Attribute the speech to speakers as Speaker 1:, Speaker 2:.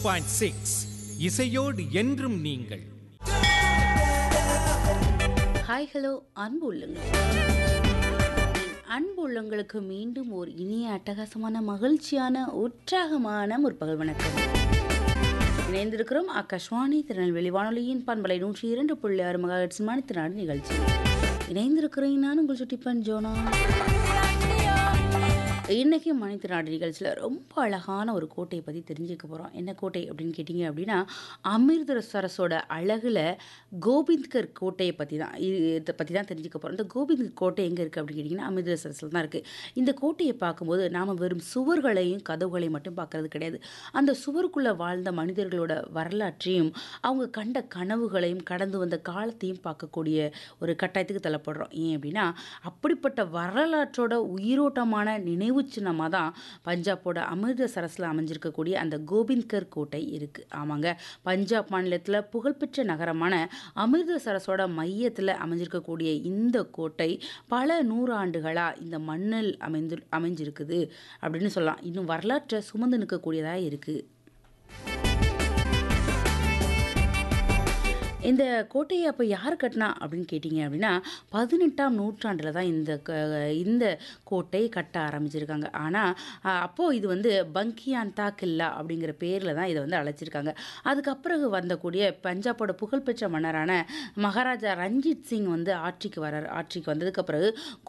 Speaker 1: point six இசையோடு என்றும் நீங்கள்
Speaker 2: ஹாய் ஹலோ அன்பு உள்ளங்கள் அன்பு உள்ளங்களுக்கு மீண்டும் ஒரு இனிய அட்டகாசமான மகிழ்ச்சியான உற்சாகமான முற்பகல் வணக்கம் இணைந்திருக்கிறோம் ஆகாஷ்வாணி திருநெல்வேலி வானொலியின் பண்பலை நூற்றி இரண்டு புள்ளி ஆறு மகாட்சி மணித்தினாடு நிகழ்ச்சி இணைந்திருக்கிறேன் நான் உங்கள் சுட்டிப்பன் ஜோனா இன்றைக்கி மனிதநாடு நிகழ்ச்சியில் ரொம்ப அழகான ஒரு கோட்டையை பற்றி தெரிஞ்சுக்க போகிறோம் என்ன கோட்டை அப்படின்னு கேட்டிங்க அப்படின்னா அமிர்தசரஸோட அழகில் கோபிந்த்கர் கோட்டையை பற்றி தான் இதை பற்றி தான் தெரிஞ்சுக்க போகிறோம் இந்த கோபிந்த் கோட்டை எங்கே இருக்குது அப்படின்னு கேட்டிங்கன்னா அமிர்தசரஸில் தான் இருக்குது இந்த கோட்டையை பார்க்கும்போது நாம் வெறும் சுவர்களையும் கதவுகளையும் மட்டும் பார்க்கறது கிடையாது அந்த சுவருக்குள்ளே வாழ்ந்த மனிதர்களோட வரலாற்றையும் அவங்க கண்ட கனவுகளையும் கடந்து வந்த காலத்தையும் பார்க்கக்கூடிய ஒரு கட்டாயத்துக்கு தள்ளப்படுறோம் ஏன் அப்படின்னா அப்படிப்பட்ட வரலாற்றோட உயிரோட்டமான நினைவு சின்னமாக தான் பஞ்சாபோட அமிர்தசரஸில் அமைஞ்சிருக்கக்கூடிய அந்த கோபிந்த்கர் கோட்டை இருக்குது ஆமாங்க பஞ்சாப் மாநிலத்தில் புகழ்பெற்ற நகரமான அமிர்தசரஸோட மையத்தில் அமைஞ்சிருக்கக்கூடிய இந்த கோட்டை பல நூறாண்டுகளாக இந்த மண்ணில் அமைந்து அமைஞ்சிருக்குது அப்படின்னு சொல்லலாம் இன்னும் வரலாற்றை சுமந்து நிற்கக்கூடியதாக இருக்குது இந்த கோட்டையை அப்போ யார் கட்டினா அப்படின்னு கேட்டிங்க அப்படின்னா பதினெட்டாம் நூற்றாண்டில் தான் இந்த க இந்த கோட்டை கட்ட ஆரம்பிச்சிருக்காங்க ஆனால் அப்போது இது வந்து பங்கியாந்தா கில்லா அப்படிங்கிற பேரில் தான் இதை வந்து அழைச்சிருக்காங்க அதுக்கப்புறம் வந்தக்கூடிய பஞ்சாபோட புகழ்பெற்ற மன்னரான மகாராஜா ரஞ்சித் சிங் வந்து ஆட்சிக்கு வரார் ஆட்சிக்கு வந்ததுக்கு பிறகு